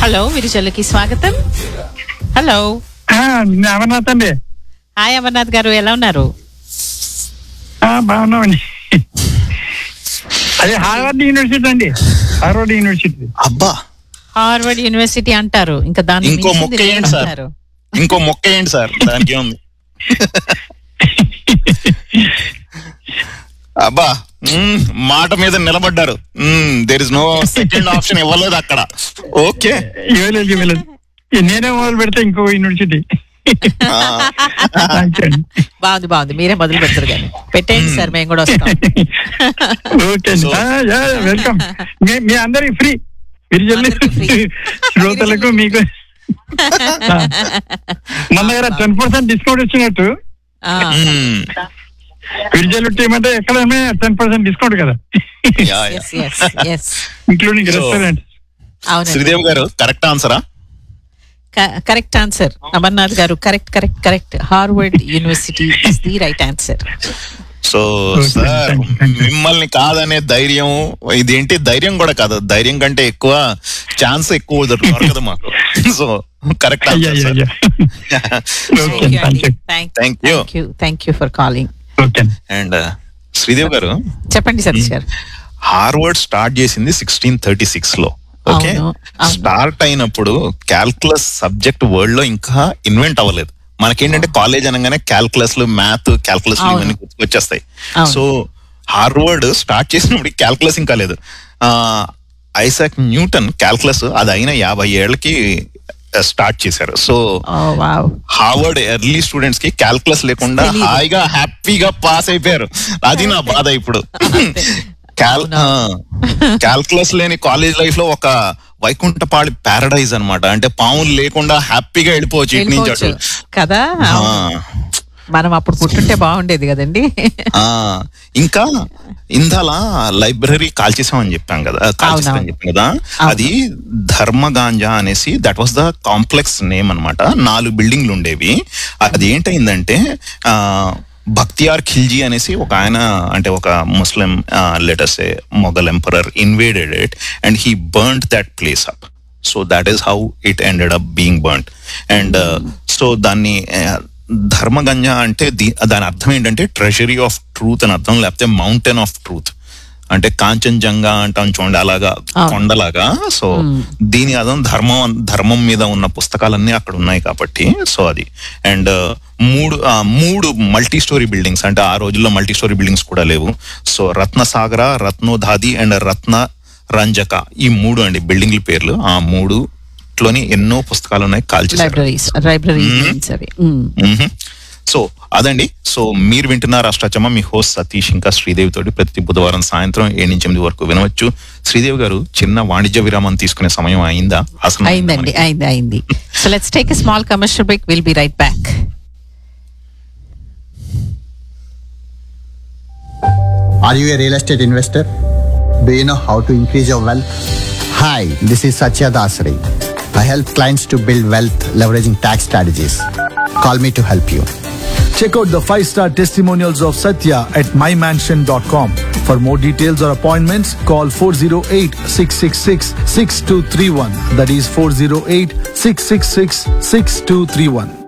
Hello విరిజల్లకి స్వాగతం hello ఆ, నేను అమర్నాథ్ అండి హాయ్ అమర్నాథ్ గారు ఎలా ఉన్నారు ఆ, బాగున్నామండి అదే హార్వర్డ్ యూనివర్సిటీ అండి హార్వర్డ్ యూనివర్సిటీ అబ్బా హార్వర్డ్ యూనివర్సిటీ అంటారు ఇంకా దాని ఇంకో మించింది మొక్క ఏంటి సార్? లేదంటారు. ఇంకో మొక్క ఏంటి సార్ దానికి ఉంది అబ్బా మ్మ్, మాట మీద నిలబడ్డారు there is no second option ఇవ్వలేదు అక్కడ ఓకే ఇవ్వలేదు ఇవ్వలేదు నేనే మొదలు పెడితే ఇంకో యూనివర్సిటీ థ్యాంక్ యూ అండి బాగుంది బాగుంది మీరే మొదలు పెడతారు కానీ పెట్టేయండి సార్ మేము కూడా వస్తాం ఓకే అండి So- వెల్కమ్ మీ అందరికి ఫ్రీ విరిజల్లి అందరికీ free. శ్రోతలకు మీకు ఆ. మన దగ్గర టెన్ పర్సెంట్ డిస్కౌంట్ ఇచ్చినట్టు ఆ, మ్మ్. విరిజల్లు టీమ్ అంటే ఎక్కడైనా టెన్ పర్సెంట్ డిస్కౌంట్ కదా yeah, yeah. yes, yes, yes. Including So- restaurant అవునండి శ్రీదేవి గారు కరెక్ట్ ఆన్సరా correct answer Amarnath garu correct correct correct Harvard university is the right answer so Okay, sir thank you, thank you. మిమ్మల్ని కాదనే ధైర్యం ఇదేంటి ధైర్యం కూడా కాదు ధైర్యం కంటే ఎక్కువ ఛాన్స్ ఎక్కువ దొరకదు మాకు సో కరెక్ట్ అయ్యా ఆన్సర్ అయ్యా sir okay thank you Thank you. Thank you thank you for calling okay and Sridevi garu చెప్పండి సతీష్ గారు హార్వర్డ్ స్టార్ట్ చేసింది సిక్స్టీన్ థర్టీ సిక్స్ లో ఓకే అవును, అవును. స్టార్ట్ అయినప్పుడు క్యాల్కులస్ సబ్జెక్ట్ వరల్డ్ లో ఇంకా ఇన్వెంట్ అవ్వలేదు మనకేంటంటే కాలేజ్ అనగానే క్యాల్కులస్ లు మ్యాథ్ క్యాల్కులస్ అవును. ఇవన్నీ వచ్చేస్తాయి అవును. సో హార్వర్డ్ స్టార్ట్ చేసినప్పుడు క్యాల్కులస్ ఇంకా లేదు ఐసాక్ న్యూటన్ క్యాల్కులస్ అది అయిన యాభై ఏళ్ళకి స్టార్ట్ చేశారు so oh wow Harvard early students కి క్యాల్కులస్ లేకుండా తెలీదు. హాయిగా హ్యాపీగా పాస్ అయిపోయారు అది నా బాధ ఇప్పుడు క్యాల్ క్యాల్కులస్ లేని కాలేజ్ లైఫ్ లో ఒక వైకుంఠపాడి పారడైజ్ అన్నమాట అంటే పాములు లేకుండా హ్యాపీగా వెళ్ళిపోవచ్చు ఇటు నుంచి అటు వెళ్ళిపోవచ్చు కదా ఆ, అవును. మనం అప్పుడు పుట్టుంటే బాగుండేది కదండి ఆ, ఇంకా ఇందాల లైబ్రరీ కాల్చేసామని చెప్పాం కదా కాల్చేసామని అవునవును. చెప్పాం కదా అది ధర్మగాంజా అనేసి that was the complex name అన్నమాట నాలుగు బిల్డింగ్లు ఉండేవి అది ఏంటైందంటే ఆ బక్తియార్ ఖిల్జీ అనేసి ఒక ఆయన అంటే ఒక Muslim letters Mughal emperor invaded it and he burnt that place up so that is how it ended up being burnt and so దాన్ని uh, ధర్మగంజ అంటే దీ- దాని అర్థం ఏంటంటే ట్రెజరీ ఆఫ్ ట్రూత్ అని అర్థం లేకపోతే మౌంటైన్ ఆఫ్ ట్రూత్ అంటే కాంచన్జంగా అంటాం చూడండి అలాగా అవును. కొండలాగా సో దీని అర్థం ధర్మం ధర్మం మీద ఉన్న పుస్తకాలన్నీ అక్కడ ఉన్నాయి కాబట్టి సో అది అండ్ మూడు ఆ, మూడు మల్టీ స్టోరీ బిల్డింగ్స్ అంటే ఆ రోజుల్లో మల్టీ స్టోరీ బిల్డింగ్స్ కూడా లేవు సో రత్నసాగర రత్నోధాది అండ్ రత్న రంజక ఈ మూడు అండి బిల్డింగ్ల పేర్లు ఆ మూడు లోని ఎన్నో పుస్తకాలు ఉన్నాయి కాల్చేశారు లైబ్రరీస్ లైబ్రరీస్ అవి మ్మ్. మ్మ్. సో అదండి సో మీరు వింటున్నారు అష్టాచమ్మ మీ హోస్ట్ సతీష్ ఇంకా శ్రీదేవి తోటి ప్రతి బుధవారం సాయంత్రం ఏడు నుంచి ఎనిమిది వరకు వినవచ్చు శ్రీదేవి గారు చిన్న వాణిజ్య విరామం తీసుకునే సమయం అయిందా అసలు అయిందండి అయింది అయింది so let's take a small commercial break will be right back Are you a real estate investor? Do you know how to increase your wealth? Hi, this is Satya Dasari. I help clients to build wealth leveraging tax strategies. Call me to help you. Check out the five star testimonials of Satya at mymansion.com. For more details or appointments, call 408 666 6231. That is 408 666 6231.